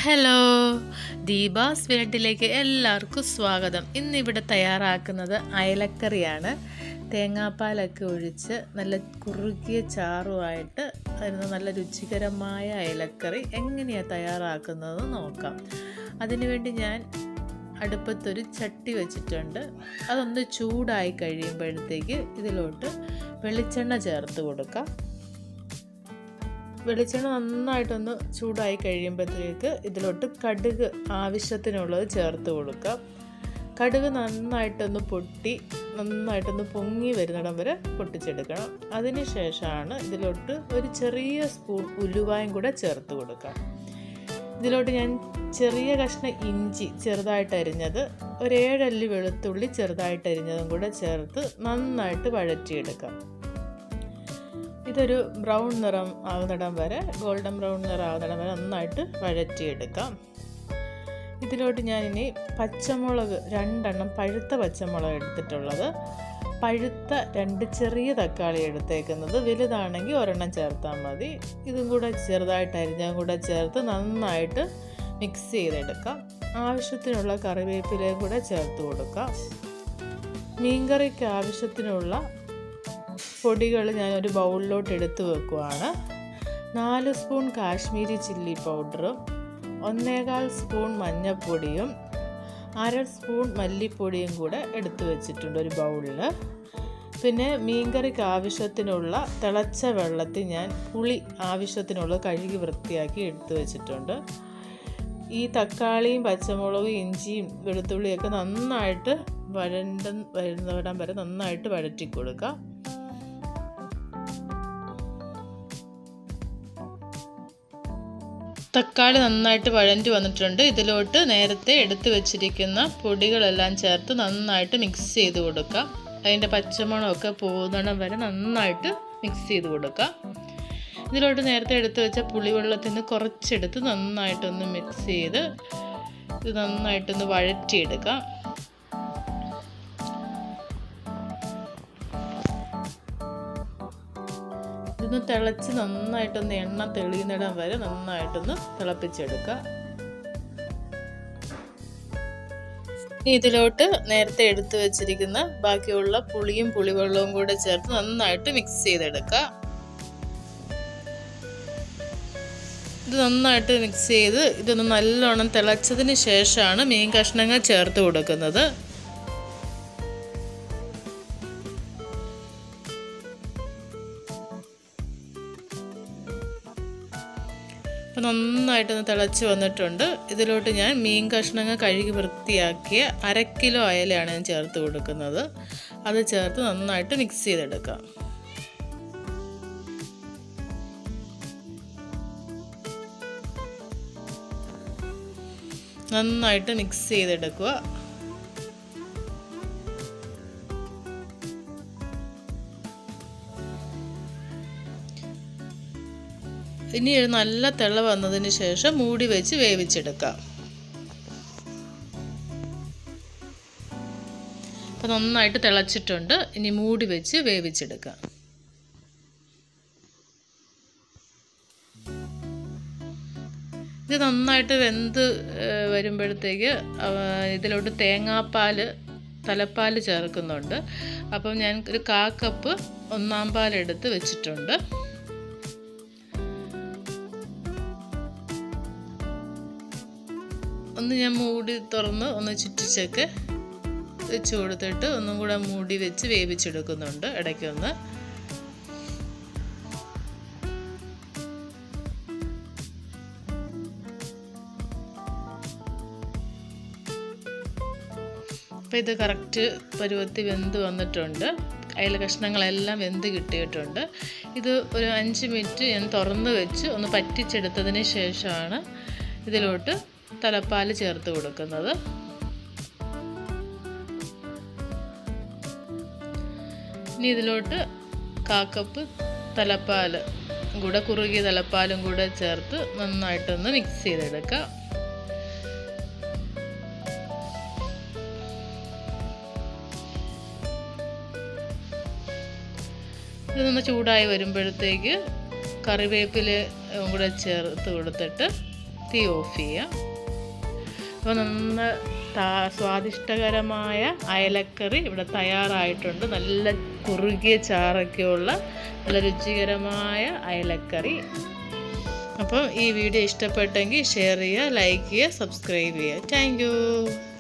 hello Deepa's വീട്ടിലേക്ക് എല്ലാവർക്കും സ്വാഗതം ഇന്നിവിടെ തയ്യാറാക്കുന്നത് അയലക്കറിയാണ് തേങ്ങാപ്പാലൊക്കെ ഒഴിച്ച് നല്ല കുറുകിയ ചാറുമായിട്ട് വരുന്ന നല്ല രുചികരമായ അയലക്കറി എങ്ങനെയാണ് തയ്യാറാക്കുന്നത് നോക്കാം അതിനുവേണ്ടി ഞാൻ അടുപ്പത്തൊരു ചട്ടി വെച്ചിട്ടുണ്ട് അതൊന്ന് ചൂടായി കഴിയുമ്പോഴത്തേക്ക് ഇതിലോട്ട് വെളിച്ചെണ്ണ ചേർത്ത് കൊടുക്കാം വെളിച്ചെണ്ണ നന്നായിട്ടൊന്ന് ചൂടായി കഴിയുമ്പോഴത്തേക്ക് ഇതിലോട്ട് കടുക് ആവശ്യത്തിനുള്ളത് ചേർത്ത് കൊടുക്കാം കടുക് നന്നായിട്ടൊന്ന് പൊട്ടി നന്നായിട്ടൊന്ന് പൊങ്ങി വരുന്നിടം വരെ പൊട്ടിച്ചെടുക്കണം അതിന് ശേഷമാണ് ഇതിലോട്ട് ഒരു ചെറിയ സ്പൂൺ ഉലുവായും കൂടെ ചേർത്ത് കൊടുക്കാം ഇതിലോട്ട് ഞാൻ ചെറിയ കഷ്ണം ഇഞ്ചി ചെറുതായിട്ട് അരിഞ്ഞത് ഒരു ഏഴല്ലി വെളുത്തുള്ളി ചെറുതായിട്ട് അരിഞ്ഞതും കൂടെ ചേർത്ത് നന്നായിട്ട് വഴറ്റിയെടുക്കാം ഇതൊരു ബ്രൗൺ നിറം ആകുന്നിടം വരെ ഗോൾഡൻ ബ്രൗൺ നിറം ആകുന്നിടം വരെ നന്നായിട്ട് വഴറ്റിയെടുക്കാം ഇതിലോട്ട് ഞാനിനി പച്ചമുളക് രണ്ടെണ്ണം പഴുത്ത പച്ചമുളക് എടുത്തിട്ടുള്ളത് പഴുത്ത രണ്ട് ചെറിയ തക്കാളി എടുത്തേക്കുന്നത് വലുതാണെങ്കിൽ ഒരെണ്ണം ചേർത്താൽ മതി ഇതും കൂടെ ചെറുതായിട്ട് അരിഞ്ഞതും കൂടെ ചേർത്ത് നന്നായിട്ട് മിക്സ് ചെയ്തെടുക്കാം ആവശ്യത്തിനുള്ള കറിവേപ്പിലയും കൂടെ ചേർത്ത് കൊടുക്കാം മീൻകറിക്ക് ആവശ്യത്തിനുള്ള പൊടികൾ ഞാനൊരു ബൗളിലോട്ട് എടുത്ത് വെക്കുവാണ് നാല് സ്പൂൺ കാശ്മീരി ചില്ലി പൗഡറും ഒന്നേകാൽ സ്പൂൺ മഞ്ഞൾപ്പൊടിയും അര സ്പൂൺ മല്ലിപ്പൊടിയും കൂടെ എടുത്തു വെച്ചിട്ടുണ്ട് ഒരു ബൗളിൽ പിന്നെ മീൻകറിക്ക് ആവശ്യത്തിനുള്ള തിളച്ച വെള്ളത്തിൽ ഞാൻ പുളി ആവശ്യത്തിനുള്ള കഴുകി വൃത്തിയാക്കി എടുത്തു വെച്ചിട്ടുണ്ട് ഈ തക്കാളിയും പച്ചമുളകും ഇഞ്ചിയും വെളുത്തുള്ളിയൊക്കെ നന്നായിട്ട് വഴണ്ട വരുന്നിടം വരെ നന്നായിട്ട് വഴറ്റി കൊടുക്കുക തക്കാളി നന്നായിട്ട് വഴണ്ടി വന്നിട്ടുണ്ട് ഇതിലോട്ട് നേരത്തെ എടുത്തു വെച്ചിരിക്കുന്ന പൊടികളെല്ലാം ചേർത്ത് നന്നായിട്ട് മിക്സ് ചെയ്ത് കൊടുക്കാം അതിൻ്റെ പച്ചമണമൊക്കെ പോകുന്നിടം വരെ നന്നായിട്ട് മിക്സ് ചെയ്ത് കൊടുക്കാം ഇതിലോട്ട് നേരത്തെ എടുത്തു വെച്ച പുളിവെള്ളത്തിൽ നിന്ന് കുറച്ചെടുത്ത് നന്നായിട്ടൊന്ന് മിക്സ് ചെയ്ത് ഇത് നന്നായിട്ടൊന്ന് വഴറ്റിയെടുക്കാം ഇതൊന്ന് തിളച്ച് നന്നായിട്ടൊന്ന് എണ്ണ തെളിയുന്നിടം വരെ നന്നായിട്ടൊന്ന് തിളപ്പിച്ചെടുക്കുക ഇതിലോട്ട് നേരത്തെ എടുത്തു വെച്ചിരിക്കുന്ന ബാക്കിയുള്ള പുളിയും പുളിവെള്ളവും കൂടെ ചേർത്ത് നന്നായിട്ട് മിക്സ് ചെയ്തെടുക്കുക ഇത് നന്നായിട്ട് മിക്സ് ചെയ്ത് ഇതൊന്ന് നല്ലോണം തിളച്ചതിന് ശേഷമാണ് മീൻ കഷ്ണങ്ങൾ ചേർത്ത് കൊടുക്കുന്നത് അപ്പോൾ നന്നായിട്ടൊന്ന് തിളച്ച് വന്നിട്ടുണ്ട് ഇതിലോട്ട് ഞാൻ മീൻ കഷ്ണങ്ങൾ കഴുകി വൃത്തിയാക്കിയ അര കിലോ അയലയാണ് ഞാൻ ചേർത്ത് കൊടുക്കുന്നത് അത് ചേർത്ത് നന്നായിട്ട് മിക്സ് ചെയ്തെടുക്കാം നന്നായിട്ട് മിക്സ് ചെയ്തെടുക്കുക ഇനി ഒരു നല്ല തിള വന്നതിന് ശേഷം മൂടി വെച്ച് വേവിച്ചെടുക്കാം അപ്പം നന്നായിട്ട് തിളച്ചിട്ടുണ്ട് ഇനി മൂടി വെച്ച് വേവിച്ചെടുക്കാം ഇത് നന്നായിട്ട് വെന്ത് വരുമ്പോഴത്തേക്ക് ഇതിലോട്ട് തേങ്ങാപ്പാൽ തലപ്പാൽ ചേർക്കുന്നുണ്ട് അപ്പം ഞാൻ ഒരു കാ കപ്പ് ഒന്നാം പാലെടുത്ത് വെച്ചിട്ടുണ്ട് ഒന്ന് ഞാൻ മൂടി തുറന്ന് ഒന്ന് ചുറ്റിച്ചൊക്കെ വെച്ച് കൊടുത്തിട്ട് ഒന്നും കൂടെ മൂടി വെച്ച് വേവിച്ചെടുക്കുന്നുണ്ട് ഇടയ്ക്കൊന്ന് അപ്പോൾ ഇത് കറക്റ്റ് പരുവത്തി വെന്ത് വന്നിട്ടുണ്ട് അയല കഷ്ണങ്ങളെല്ലാം വെന്ത് കിട്ടിയിട്ടുണ്ട് ഇത് ഒരു അഞ്ച് മിനിറ്റ് ഞാൻ തുറന്ന് വെച്ച് ഒന്ന് പറ്റിച്ചെടുത്തതിന് ശേഷമാണ് ഇതിലോട്ട് തലപ്പാൽ ചേർത്ത് കൊടുക്കുന്നത് ഇനി ഇതിലോട്ട് കാക്കപ്പ് തലപ്പാൽ കൂടെ കുറുകിയ തലപ്പാലും കൂടെ ചേർത്ത് നന്നായിട്ടൊന്ന് മിക്സ് ചെയ്തെടുക്കാം ഇതൊന്ന് ചൂടായി വരുമ്പോഴത്തേക്ക് കറിവേപ്പില കൂടെ ചേർത്ത് കൊടുത്തിട്ട് തീ ഓഫ് ചെയ്യാം അപ്പോൾ നന്ന താ- സ്വാദിഷ്ടകരമായ അയലക്കറി ഇവിടെ തയ്യാറായിട്ടുണ്ട് നല്ല കുറുകിയ ചാറൊക്കെയുള്ള നല്ല രുചികരമായ അയലക്കറി അപ്പം ഈ വീഡിയോ ഇഷ്ടപ്പെട്ടെങ്കിൽ ഷെയർ ചെയ്യുക ലൈക്ക് ചെയ്യുക സബ്സ്ക്രൈബ് ചെയ്യുക താങ്ക്